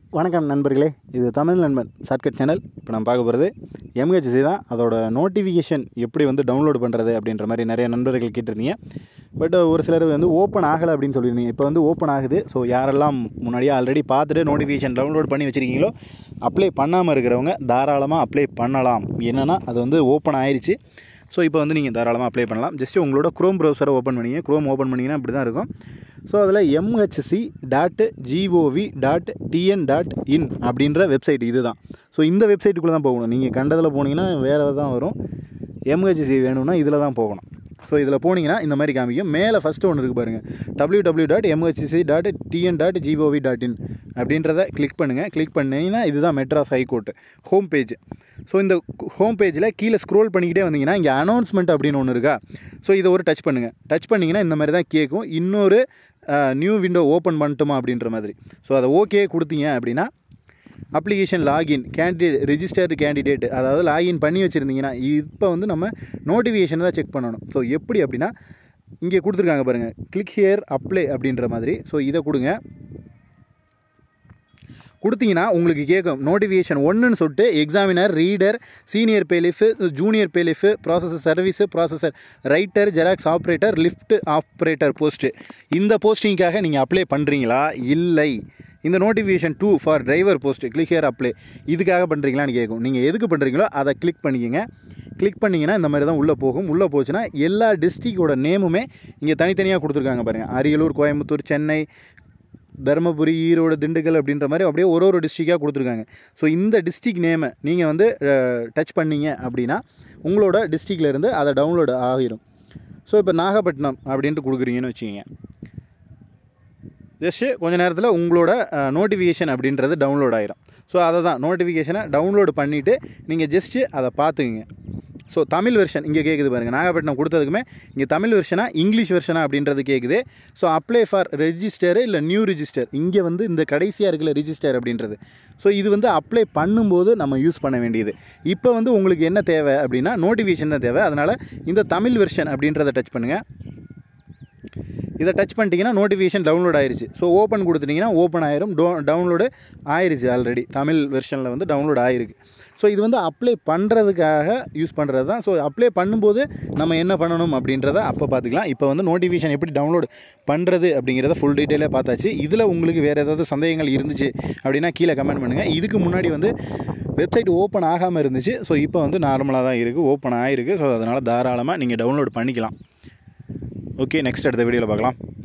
வணக்கம் நண்பர்களே இது தமிழ் நண்பன் ஷார்ட்கட் சேனல் இப்போ நம்ம பார்க்க போகிறது எம்ஹெச்சி தான் அதோட நோட்டிஃபிகேஷன் எப்படி வந்து டவுன்லோட் பண்ணுறது அப்படின்ற மாதிரி நிறைய நண்பர்கள் கேட்டிருந்தீங்க பட் ஒரு சிலர் வந்து ஓப்பன் ஆகலை அப்படின்னு சொல்லியிருந்தீங்க இப்போ வந்து ஓப்பன் ஆகுது ஸோ யாரெல்லாம் முன்னாடியே ஆல்ரெடி பார்த்துட்டு நோட்டிஃபிகேஷன் டவுன்லோட் பண்ணி வச்சுருக்கீங்களோ அப்ளை பண்ணாமல் இருக்கிறவங்க தாராளமாக அப்ளை பண்ணலாம் என்னென்னா அது வந்து ஓப்பன் ஆயிருச்சு ஸோ இப்போ வந்து நீங்கள் தாராளமாக அப்ளை பண்ணலாம் ஜஸ்ட்டு உங்களோட க்ரோம் ப்ரௌசரை ஓப்பன் பண்ணிங்க க்ரோம் ஓப்பன் பண்ணிங்கன்னா இப்படி தான் இருக்கும் ஸோ அதில் MHC dot GOV dot TN dot in அப்படின்ற வெப்சைட் இது தான் ஸோ இந்த வெப்சைட்டுக்குள்ளே தான் போகணும் நீங்கள் கண்டதில் போனீங்கன்னா வேறு தான் வரும் எம்ஹெச்சி வேணும்னா இதில் தான் போகணும் ஸோ இதில் போனீங்கன்னா இந்த மாதிரி காமிக்கும் மேலே ஃபஸ்ட்டு ஒன்று இருக்குது பாருங்கள் W W dot MHC dot TN dot GOV dot in அப்படின்றத கிளிக் பண்ணுங்கள் கிளிக் பண்ணிங்கன்னா இதுதான் Madras high court home page so இந்த ஹோம் பேஜில் கீழே ஸ்க்ரோல் பண்ணிக்கிட்டே வந்தீங்கன்னா இங்கே அனௌன்ஸ்மெண்ட் அப்படின்னு ஒன்று இருக்கா ஸோ இதை ஒரு டச் பண்ணுங்கள் டச் பண்ணிங்கன்னா இந்த மாதிரி தான் கேட்கும் இன்னொரு நியூ விண்டோ ஓப்பன் பண்ணட்டுமா அப்படின்ற மாதிரி ஸோ அதை ஓகே கொடுத்தீங்க அப்படின்னா application login candidate registered candidate அதாவது லாகின் பண்ணி வச்சுருந்தீங்கன்னா இப்போ வந்து நம்ம நோட்டிஃபிகேஷன் தான் செக் பண்ணணும் ஸோ எப்படி அப்படின்னா இங்கே கொடுத்துருக்காங்க பாருங்கள் கிளிக் ஹியர் அப்ளை அப்படின்ற மாதிரி ஸோ இதை கொடுங்க கொடுத்தீங்கன்னா உங்களுக்கு கேட்கும் நோட்டிஃபிகேஷன் ஒன்றுன்னு சொல்லிட்டு examiner reader senior bailiff junior bailiff processor service processor writer xerox operator lift operator post இந்த போஸ்டிங்காக நீங்கள் அப்ளை பண்ணுறீங்களா இல்லை இந்த notification to for driver post click here apply இதுக்காக பண்ணுறீங்களான்னு கேட்கும் நீங்கள் எதுக்கு பண்ணுறீங்களோ அதை கிளிக் பண்ணிக்கோங்க கிளிக் பண்ணிங்கன்னா இந்த மாதிரி தான் உள்ளே போகும் உள்ளே போச்சுன்னா எல்லா டிஸ்ட்ரிக்டோட நேமுமே இங்கே தனித்தனியாக கொடுத்துருக்காங்க பாருங்கள் அரியலூர் கோயம்புத்தூர் சென்னை தருமபுரி ஈரோடு திண்டுக்கல் அப்படின்ற மாதிரி அப்படியே ஒரு ஒரு டிஸ்ட்ரிக்டாக கொடுத்துருக்காங்க ஸோ இந்த டிஸ்ட்ரிக் நேமை நீங்கள் வந்து டச் பண்ணீங்க அப்படின்னா உங்களோட டிஸ்ட்ரிக்ட்லேருந்து அதை டவுன்லோடு ஆகிரும் ஸோ இப்போ நாகப்பட்டினம் அப்படின்ட்டு கொடுக்குறீங்கன்னு வச்சுக்கிங்க ஜஸ்ட்டு கொஞ்ச நேரத்தில் உங்களோட நோட்டிஃபிகேஷன் அப்படின்றது டவுன்லோட் ஆயிரும் ஸோ அதை தான் நோட்டிஃபிகேஷனை டவுன்லோடு பண்ணிவிட்டு நீங்கள் ஜஸ்ட்டு அதை பார்த்துக்குங்க ஸோ தமிழ் வெர்ஷன் இங்கே கேட்குது பாருங்கள் நாகப்பட்டினம் கொடுத்ததுக்குமே இங்கே தமிழ் வெர்ஷனாக இங்கிலீஷ் வெர்ஷனா அப்படின்றது கேட்குது ஸோ அப்ளை ஃபார் ரெஜிஸ்டர் இல்லை நியூ ரிஜிஸ்டர் இங்கே வந்து இந்த கடைசியாக இருக்குல்ல ரிஜிஸ்டர் அப்படின்றது ஸோ இது வந்து அப்ளை பண்ணும்போது நம்ம யூஸ் பண்ண வேண்டியது இப்போ வந்து உங்களுக்கு என்ன தேவை அப்படின்னா நோட்டிஃபிகேஷன் தான் தேவை அதனால் இந்த தமிழ் வெர்ஷன் அப்படின்றத டச் பண்ணுங்கள் இதை டச் பண்ணிட்டீங்கன்னா நோட்டிஃபிகேஷன் டவுன்லோட் ஆயிருச்சு ஸோ ஓப்பன் கொடுத்துட்டிங்கன்னா ஓப்பன் ஆயிரும் டோ டவுன்லோடு ஆயிருச்சு ஆல்ரெடி தமிழ் வெர்ஷனில் வந்து டவுன்லோட் ஆயிருக்கு ஸோ இது வந்து அப்ளை பண்ணுறதுக்காக யூஸ் பண்ணுறது தான் ஸோ அப்ளை பண்ணும்போது நம்ம என்ன பண்ணணும் அப்படின்றத அப்போ பார்த்துக்கலாம் இப்போ வந்து நோட்டிஃபிகேஷன் எப்படி டவுன்லோட் பண்ணுறது அப்படிங்கிறத ஃபுல் டீட்டெயிலாக பார்த்தாச்சு இதில் உங்களுக்கு வேறு ஏதாவது சந்தேகங்கள் இருந்துச்சு அப்படின்னா கீழே கமெண்ட் பண்ணுங்கள் இதுக்கு முன்னாடி வந்து வெப்சைட் ஓப்பன் ஆகாமல் இருந்துச்சு ஸோ இப்போ வந்து நார்மலாக தான் இருக்குது ஓப்பன் ஆகிருக்கு ஸோ அதனால் தாராளமாக நீங்கள் டவுன்லோட் பண்ணிக்கலாம் ஓகே நெக்ஸ்ட் அடுத்த வீடியோவில் பார்க்கலாம்